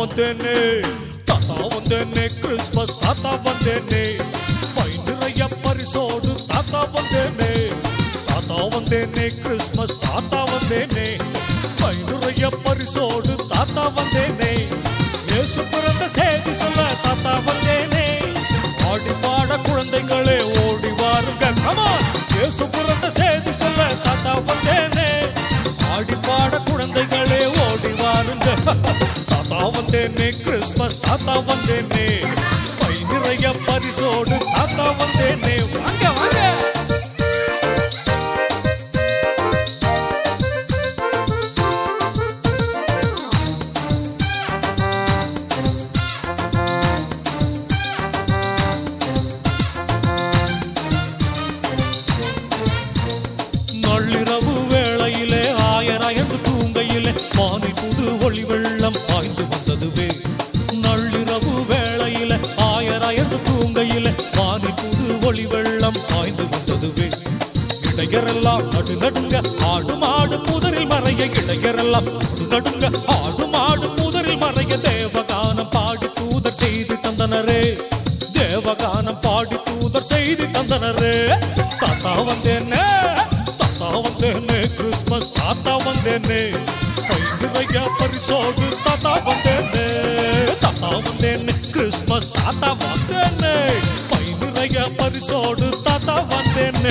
வந்தேனே தாத்தா வந்தேனே கிறிஸ்மஸ் தாத்தா வந்தேனே பை நிறைய பரிசோடு தாத்தா வந்தேனே தாத்தா வந்தேனே கிறிஸ்மஸ் தாத்தா வந்தேனே பை நிறைய பரிசோடு தாத்தா வந்தேனே இயேசு பிறந்த செய்தி சொல்ல தாத்தா வந்தேனே ஆடி பாட குழந்தைகளே ஓடி வாருங்க கமான் இயேசு பிறந்த செய்தி சொல்ல தாத்தா வந்தேனே ஆடி பாட குழந்தைகளே ஓடி வாருங்க தாத்தா வந்தேனே கிறிஸ்மஸ் தாத்தா வந்தேனே பை நிறைய பரிசோடு தாத்தா வந்தேனே வாங்க வாங்க நள்ளிரவு வேளையிலே ஆயராயந்து தூங்கையிலே வானில் புது ஒளி வெள்ளம் பாய்ந்து வந்ததுவே நள்ளிரவு வேளையிலே ஆயராயந்து தூங்கையிலே வானில் புது ஒளி வெள்ளம் பாய்ந்து வந்ததுவே இடையரெல்லாம் நடு நடுங்க ஆடு மாடு புதரில் மறைய இடையரெல்லாம் நடு நடுங்க ஆடு மாடு புதரில் மறைய தேவகானம் பாடி தூதர் செய்து தந்தனரே தேவகானம் பாடி தூதர் செய்தி தந்தனரே தாத்தா வந்தேனே தாத்தா வந்தேனே கிறிஸ்மஸ் தாத்தா வந்தேனே கை நிறைய பரிசோடு தாத்தா வந்தேனே தாத்தா வந்தேனே கிறிஸ்மஸ் தாத்தா வந்தேனே கை நிறைய பரிசோடு தாத்தா வந்தேனே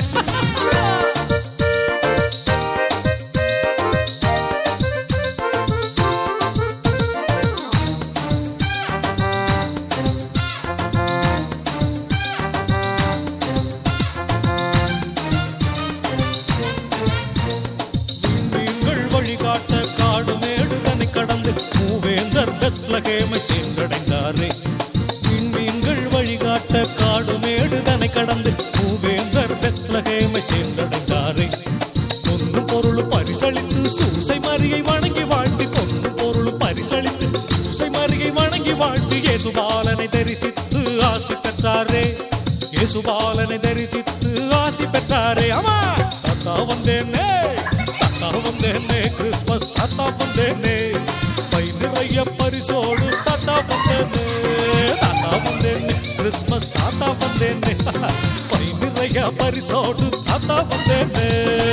விண்மீன்கள் வழிகாட்ட காடு மேடு தன்னை கடந்து மூவேந்தர் பெத்லகேமை சென்றடைந்தாரே விண்மீன்கள் வழிகாட்ட காடு மேடு தன்னை கடந்து மூவேந்தர் பெத்லகேமை சென்றடைந்தாரே பொன்னு பொருள் பரிசளித்து சூசை மரியை வணங்கி வாழ்த்தி பொன்னு பொருள் பரிசளித்து சூசை மரியை வணங்கி வாழ்த்தி இயேசுபாலனை தரிசித்து ஆசி பெற்றாரே இயேசுபாலனை தரிசித்து ஆசி பெற்றாரே ஆமா தாத்தா வந்தேனே தாத்தா வந்தேனே கிறிஸ்மஸ் தாத்தா வந்தேனே பை நிறைய பரிசோடு தாத்தா வந்தேனே தாத்தா வந்தேனே கிறிஸ்மஸ் தாத்தா வந்தேனே பை நிறைய பரிசோடு தாத்தா வந்தேனே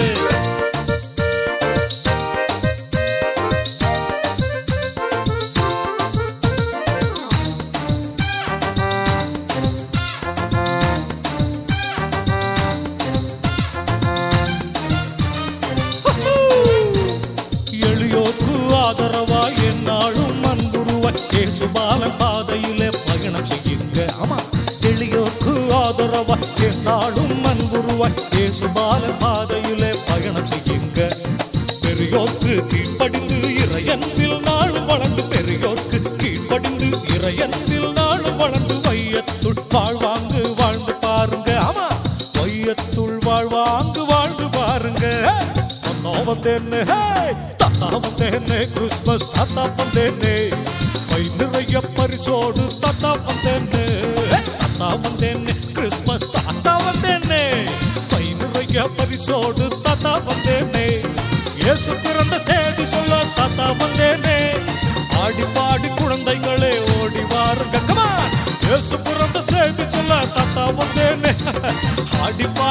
எளியோர்க்கு ஆதரவாய் என்னாலும் அன்புருவாய் இயேசுபாலன் பாதையிலே பயணம் செய்யுங்க ஆமா எளியோர்க்கு ஆதரவாய் என்னாலும் அன்புருவாய் இயேசுபாலன் பாதையிலே பயணம் செய்யுங்க பெரியோர்க்கு கீழ்ப்படிந்து இறையன்பில் நாளும் வளர்ந்து பெரியோர்க்கு கீழ்ப்படிந்து இறையன்பில் நாளும் வளர்ந்து வையத்துள் வாழ்வாங்கு வாழ்ந்து பாருங்க ஆமா வையத்துள் வாழ்வாங்கு வாழ்ந்து பாருங்க தாத்தா வந்தேன்னு ஹே! தாத்தா வந்தேன்னு கிறிஸ்மஸ் தாத்தா வந்தேன்னு பை நிறைய பரிசோடு தாத்தா வந்தேன்னு ஹே! தாத்தா வந்தேன்னு கிறிஸ்மஸ் தாத்தா வந்தேன்னு பை நிறைய பரிசோடு தாத்தா வந்தேன்னு இயேசு பிறந்த செய்தி சொல்ல தாத்தா வந்தேனே ஆடி பாடி குழந்தைகளே ஓடி வாருங்க கமான் இயேசு பிறந்த செய்தி சொல்ல தாத்தா வந்தேனே ஆடி பாடி